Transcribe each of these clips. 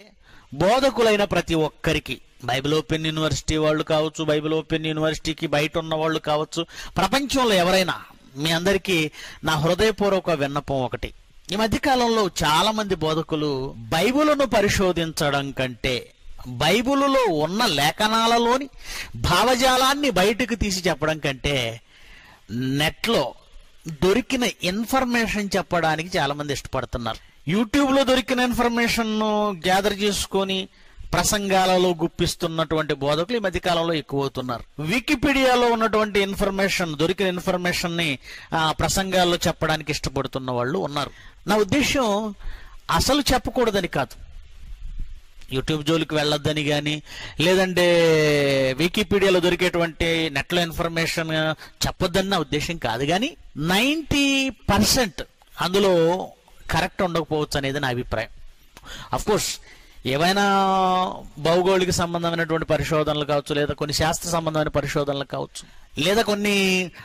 బోధకులైన ప్రతి ఒక్కరికి Bible open university వాళ్ళు కావచ్చు బైబిల్ ఓపెన్ యూనివర్సిటీకి బయట ఉన్న వాళ్ళు కావచ్చు ప్రపంచంలో ఎవరైనా మీ అందరికీ నా హృదయపూర్వక విన్నపం ఒకటి ఈ మధ్య కాలంలో చాలా మంది బోధకులు బైబిలును పరిశోధించడం కంటే బైబిలులో ఉన్న లేఖనాలలోని భావజాలాన్ని బయటకు తీసి చెప్పడం కంటే నెట్లో దొరికిన ఇన్ఫర్మేషన్ చెప్పడానికి చాలా మంది ఇష్టపడుతున్నారు యూట్యూబ్ లో దొరికిన ఇన్ఫర్మేషన్ గ్యాదర్ చేసుకొని ప్రసంగాలలో గుప్పిస్తున్నటువంటి బోధకులు ఈ మధ్య కాలంలో ఎక్కువ అవుతున్నారు వికీపీడియాలో ఉన్నటువంటి ఇన్ఫర్మేషన్ దొరికిన ఇన్ఫర్మేషన్ ని ఆ, ప్రసంగాల్లో చెప్పడానికి ఇష్టపడుతున్న వాళ్ళు ఉన్నారు నా ఉద్దేశం అసలు చెప్పకూడదని కాదు యూట్యూబ్ జోలికి వెళ్ళొద్దని కానీ లేదంటే వికీపీడియాలో దొరికేటువంటి నెట్లో ఇన్ఫర్మేషన్ చెప్పొద్దని నా ఉద్దేశం కాదు కానీ నైంటీ పర్సెంట్ అందులో కరెక్ట్ ఉండకపోవచ్చు అనేది నా అభిప్రాయం అఫ్ కోర్స్ ఏవైనా భౌగోళిక సంబంధమైనటువంటి పరిశోధనలు కావచ్చు లేదా కొన్ని శాస్త్ర సంబంధమైన పరిశోధనలు కావచ్చు లేదా కొన్ని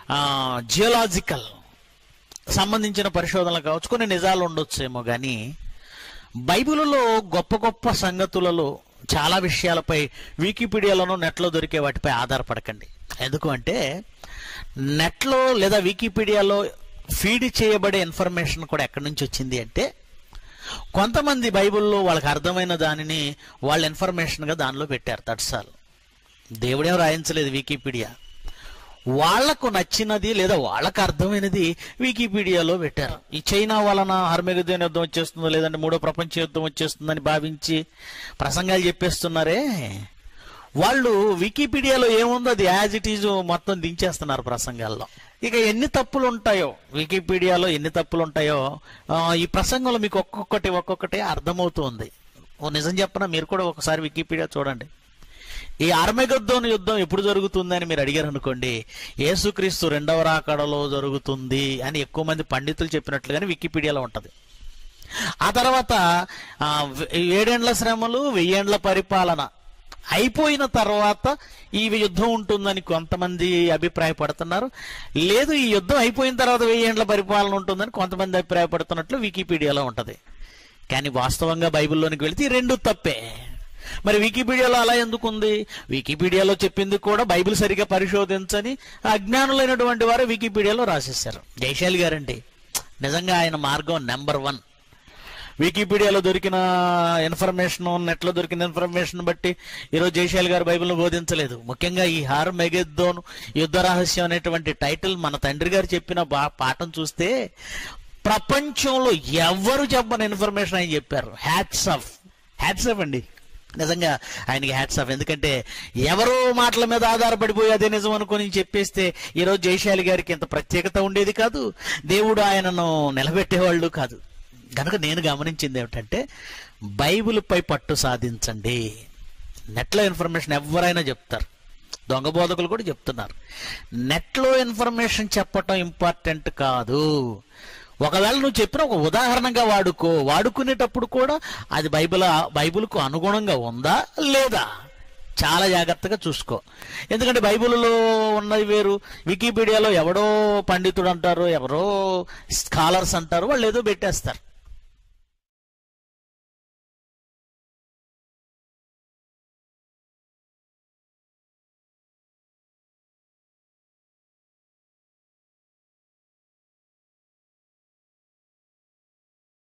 జియోలాజికల్ సంబంధించిన పరిశోధనలు కావచ్చు కొన్ని నిజాలు ఉండొచ్చేమో కానీ బైబిల్లో గొప్ప గొప్ప సంగతులలో చాలా విషయాలపై వికీపీడియాలోనూ నెట్లో దొరికే వాటిపై ఆధారపడకండి ఎందుకు అంటే నెట్లో లేదా వికీపీడియాలో ఫీడ్ చేయబడే ఇన్ఫర్మేషన్ కూడా ఎక్కడి నుంచి వచ్చింది అంటే కొంతమంది బైబిల్లో వాళ్ళకి అర్థమైన దానిని వాళ్ళ ఇన్ఫర్మేషన్గా దానిలో పెట్టారు తట్సాలు దేవుడేం రాయించలేదు వికీపీడియా వాళ్లకు నచ్చినది లేదా వాళ్ళకు అర్థమైనది వికీపీడియాలో పెట్టారు ఈ చైనా వలన హర్మెగదేన్ యుద్ధం వచ్చేస్తుందో లేదంటే మూడో ప్రపంచ యుద్ధం వచ్చేస్తుందని భావించి ప్రసంగాలు చెప్పేస్తున్నారే వాళ్ళు వికీపీడియాలో ఏముందో అది యాజ్ ఇట్ ఈజ్ మొత్తం దించేస్తున్నారు ప్రసంగాల్లో ఇక ఎన్ని తప్పులు ఉంటాయో వికీపీడియాలో ఎన్ని తప్పులు ఉంటాయో ఆ, ఈ ప్రసంగంలో మీకు ఒక్కొక్కటి ఒక్కొక్కటి అర్థమవుతుంది ఓ నిజం చెప్పనా మీరు కూడా ఒకసారి వికీపీడియా చూడండి ఈ ఆర్మెగద్దోన్ యుద్ధం ఎప్పుడు జరుగుతుందని మీరు అడిగారు అనుకోండి యేసుక్రీస్తు రెండవ రాకడలో జరుగుతుంది అని ఎక్కువ మంది పండితులు చెప్పినట్లుగానే వికీపీడియాలో ఉంటది ఆ తర్వాత ఆ, వె- ఏడేండ్ల శ్రమలు వెయ్యేండ్ల పరిపాలన అయిపోయిన తర్వాత ఈ యుద్ధం ఉంటుందని కొంతమంది అభిప్రాయపడుతున్నారు లేదు ఈ యుద్ధం అయిపోయిన తర్వాత వెయ్యేండ్ల పరిపాలన ఉంటుందని కొంతమంది అభిప్రాయపడుతున్నట్లు వికీపీడియాలో ఉంటది కానీ వాస్తవంగా బైబిల్లోనికి వెళితే ఈ రెండు తప్పే మరి వికీపీడియాలో అలా ఎందుకుంది వికీపీడియాలో చెప్పింది కూడా బైబిల్ సరిగా పరిశోధించని అజ్ఞానులైనటువంటి వారు వికీపీడియాలో రాసేశారు జైశాలి గారండి నిజంగా ఆయన మార్గం నెంబర్ వన్ వికీపీడియాలో దొరికిన ఇన్ఫర్మేషన్ నెట్లో దొరికిన ఇన్ఫర్మేషన్ బట్టి ఈరోజు జైశాలి గారు బైబిల్ను బోధించలేదు ముఖ్యంగా ఈ హార్ మెగెద్దోన్ యుద్ధ రహస్యం అనేటువంటి టైటిల్ మన తండ్రి గారు చెప్పిన బా పాఠం చూస్తే ప్రపంచంలో ఎవరు చెప్పని ఇన్ఫర్మేషన్ ఆయన చెప్పారు హ్యాట్స్ ఆఫ్ హ్యాట్స్ ఆఫ్ అండి నిజంగా ఆయనకి హ్యాట్స్ ఆఫ్ ఎందుకంటే ఎవరో మాటల మీద ఆధారపడిపోయి అదే నిజం అనుకొని చెప్పేస్తే ఈరోజు జయశాలి గారికి ఇంత ప్రత్యేకత ఉండేది కాదు దేవుడు ఆయనను నిలబెట్టేవాళ్ళు కాదు కనుక నేను గమనించింది ఏమిటంటే బైబిల్పై పట్టు సాధించండి నెట్లో ఇన్ఫర్మేషన్ ఎవరైనా చెప్తారు దొంగ బోధకులు కూడా చెప్తున్నారు నెట్లో ఇన్ఫర్మేషన్ చెప్పటం ఇంపార్టెంట్ కాదు ఒకవేళ నువ్వు చెప్పిన ఒక ఉదాహరణగా వాడుకో వాడుకునేటప్పుడు కూడా అది బైబిల్ బైబిల్కు అనుగుణంగా ఉందా లేదా చాలా జాగ్రత్తగా చూసుకో ఎందుకంటే బైబిల్లో ఉన్నది వేరు వికీపీడియాలో ఎవడో పండితుడు అంటారు ఎవరో స్కాలర్స్ అంటారు వాళ్ళు ఏదో పెట్టేస్తారు